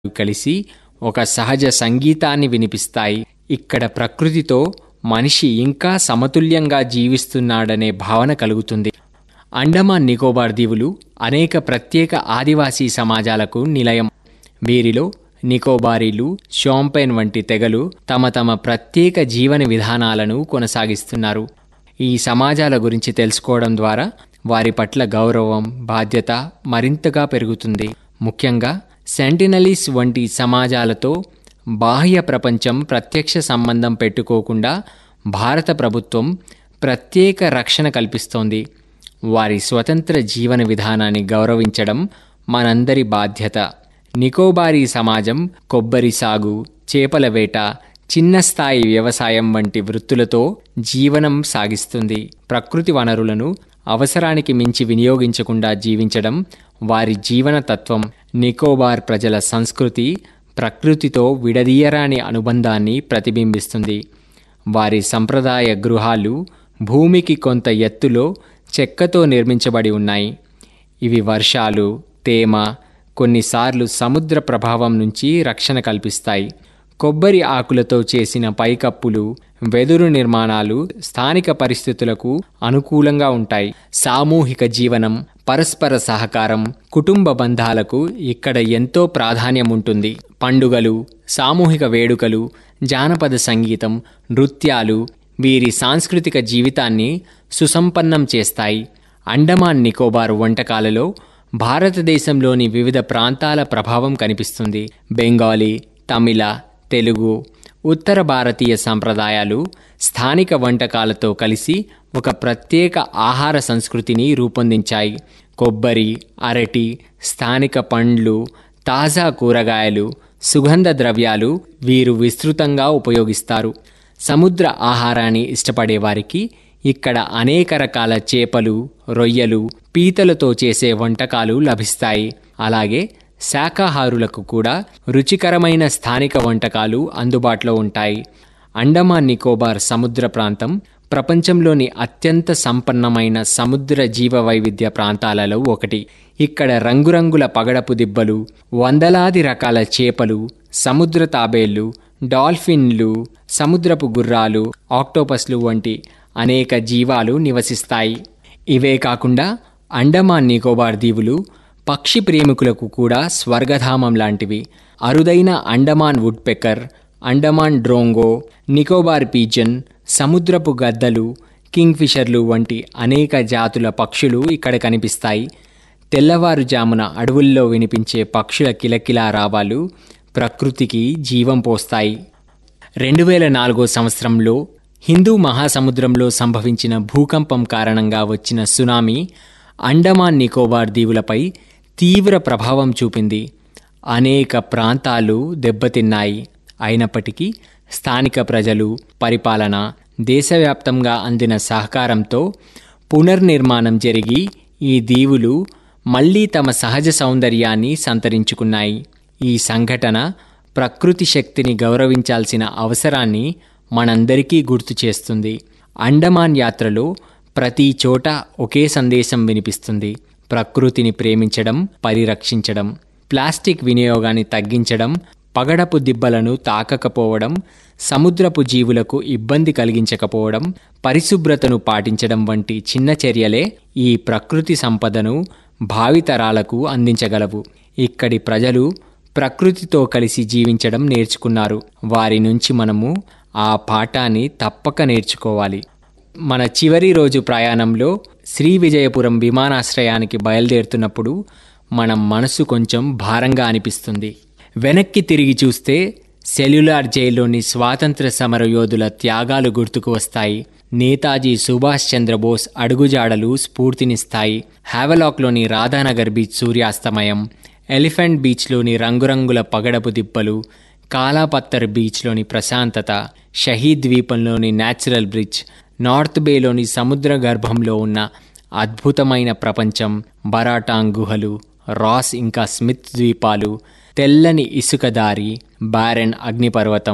కలిసి ఒక సహజ సంగీతాన్ని వినిపిస్తాయి ఇక్కడ ప్రకృతితో మనిషి ఇంకా సమతుల్యంగా జీవిస్తున్నాడనే భావన కలుగుతుంది అండమాన్ నికోబార్ దీవులు అనేక ప్రత్యేక ఆదివాసీ సమాజాలకు నిలయం వీరిలో నికోబారీలు షాంపెన్ వంటి తెగలు తమ తమ ప్రత్యేక జీవన విధానాలను కొనసాగిస్తున్నారు ఈ సమాజాల గురించి తెలుసుకోవడం ద్వారా వారి పట్ల గౌరవం బాధ్యత మరింతగా పెరుగుతుంది ముఖ్యంగా సెంటినలీస్ వంటి సమాజాలతో బాహ్య ప్రపంచం ప్రత్యక్ష సంబంధం పెట్టుకోకుండా భారత ప్రభుత్వం ప్రత్యేక రక్షణ కల్పిస్తోంది వారి స్వతంత్ర జీవన విధానాన్ని గౌరవించడం మనందరి బాధ్యత నికోబారీ సమాజం కొబ్బరి సాగు చేపల వేట చిన్న స్థాయి వ్యవసాయం వంటి వృత్తులతో జీవనం సాగిస్తుంది ప్రకృతి వనరులను అవసరానికి మించి వినియోగించకుండా జీవించడం వారి జీవన తత్వం నికోబార్ ప్రజల సంస్కృతి ప్రకృతితో విడదీయరాని అనుబంధాన్ని ప్రతిబింబిస్తుంది వారి సంప్రదాయ గృహాలు భూమికి కొంత ఎత్తులో చెక్కతో నిర్మించబడి ఉన్నాయి ఇవి వర్షాలు తేమ కొన్నిసార్లు సముద్ర ప్రభావం నుంచి రక్షణ కల్పిస్తాయి కొబ్బరి ఆకులతో చేసిన పైకప్పులు వెదురు నిర్మాణాలు స్థానిక పరిస్థితులకు అనుకూలంగా ఉంటాయి సామూహిక జీవనం పరస్పర సహకారం కుటుంబ బంధాలకు ఇక్కడ ఎంతో ప్రాధాన్యం ఉంటుంది పండుగలు సామూహిక వేడుకలు జానపద సంగీతం నృత్యాలు వీరి సాంస్కృతిక జీవితాన్ని సుసంపన్నం చేస్తాయి అండమాన్ నికోబార్ వంటకాలలో భారతదేశంలోని వివిధ ప్రాంతాల ప్రభావం కనిపిస్తుంది బెంగాలీ తమిళ తెలుగు ఉత్తర భారతీయ సంప్రదాయాలు స్థానిక వంటకాలతో కలిసి ఒక ప్రత్యేక ఆహార సంస్కృతిని రూపొందించాయి కొబ్బరి అరటి స్థానిక పండ్లు తాజా కూరగాయలు సుగంధ ద్రవ్యాలు వీరు విస్తృతంగా ఉపయోగిస్తారు సముద్ర ఆహారాన్ని ఇష్టపడే వారికి ఇక్కడ అనేక రకాల చేపలు రొయ్యలు పీతలతో చేసే వంటకాలు లభిస్తాయి అలాగే శాకాహారులకు కూడా రుచికరమైన స్థానిక వంటకాలు అందుబాటులో ఉంటాయి అండమాన్ నికోబార్ సముద్ర ప్రాంతం ప్రపంచంలోని అత్యంత సంపన్నమైన సముద్ర జీవ వైవిధ్య ప్రాంతాలలో ఒకటి ఇక్కడ రంగురంగుల పగడపు దిబ్బలు వందలాది రకాల చేపలు సముద్ర తాబేళ్లు డాల్ఫిన్లు సముద్రపు గుర్రాలు ఆక్టోపస్లు వంటి అనేక జీవాలు నివసిస్తాయి ఇవే కాకుండా అండమాన్ నికోబార్ దీవులు పక్షి ప్రేమికులకు కూడా స్వర్గధామం లాంటివి అరుదైన Andaman woodpecker Andaman drongo Nicobar pigeon సముద్రపు గద్దలు కింగ్ఫిషర్లు వంటి అనేక జాతుల పక్షులు ఇక్కడ కనిపిస్తాయి తెల్లవారుజామున అడవుల్లో వినిపించే పక్షుల కిలకిలా రావాలు ప్రకృతికి జీవం పోస్తాయి రెండు వేల నాలుగో సంవత్సరంలో హిందూ మహాసముద్రంలో సంభవించిన భూకంపం కారణంగా వచ్చిన సునామీ అండమాన్ నికోబార్ దీవులపై తీవ్ర ప్రభావం చూపింది అనేక ప్రాంతాలు దెబ్బతిన్నాయి అయినప్పటికీ స్థానిక ప్రజలు పరిపాలన దేశవ్యాప్తంగా అందిన సహకారంతో పునర్నిర్మాణం జరిగి ఈ దీవులు మళ్లీ తమ సహజ సౌందర్యాన్ని సంతరించుకున్నాయి ఈ సంఘటన ప్రకృతి శక్తిని గౌరవించాల్సిన అవసరాన్ని మనందరికీ గుర్తు చేస్తుంది అండమాన్ యాత్రలో ప్రతి చోట ఒకే సందేశం వినిపిస్తుంది ప్రకృతిని ప్రేమించడం పరిరక్షించడం ప్లాస్టిక్ వినియోగాన్ని తగ్గించడం పగడపు దిబ్బలను తాకకపోవడం సముద్రపు జీవులకు ఇబ్బంది కలిగించకపోవడం పరిశుభ్రతను పాటించడం వంటి చిన్న చర్యలే ఈ ప్రకృతి సంపదను భావితరాలకు అందించగలవు ఇక్కడి ప్రజలు ప్రకృతితో కలిసి జీవించడం నేర్చుకున్నారు వారి నుంచి మనము ఆ పాఠాన్ని తప్పక నేర్చుకోవాలి మన చివరి రోజు ప్రయాణంలో శ్రీ విజయపురం విమానాశ్రయానికి బయలుదేరుతున్నప్పుడు మన మనసు కొంచెం భారంగా అనిపిస్తుంది వెనక్కి తిరిగి చూస్తే సెల్యులార్ జైల్లోని స్వాతంత్ర సమర యోధుల త్యాగాలు గుర్తుకు వస్తాయి నేతాజీ సుభాష్ చంద్రబోస్ అడుగుజాడలు స్ఫూర్తినిస్తాయి హ్యావలాక్లోని రాధానగర్ బీచ్ సూర్యాస్తమయం ఎలిఫెంట్ బీచ్లోని రంగురంగుల పగడపు దిబ్బలు కాలాపత్తర్ బీచ్లోని ప్రశాంతత షహీద్ ద్వీపంలోని న్యాచురల్ బ్రిడ్జ్ నార్త్ బేలోని సముద్ర గర్భంలో ఉన్న అద్భుతమైన ప్రపంచం బరాటాంగ్ గుహలు రాస్ ఇంకా స్మిత్ ద్వీపాలు తెల్లని ఇసుక దారి బారెన్ అగ్నిపర్వతం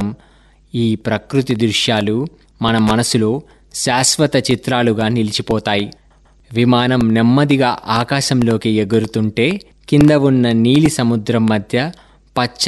ఈ ప్రకృతి దృశ్యాలు మన మనసులో శాశ్వత చిత్రాలుగా నిలిచిపోతాయి విమానం నెమ్మదిగా ఆకాశంలోకి ఎగురుతుంటే కింద ఉన్న నీలి సముద్రం మధ్య పచ్చ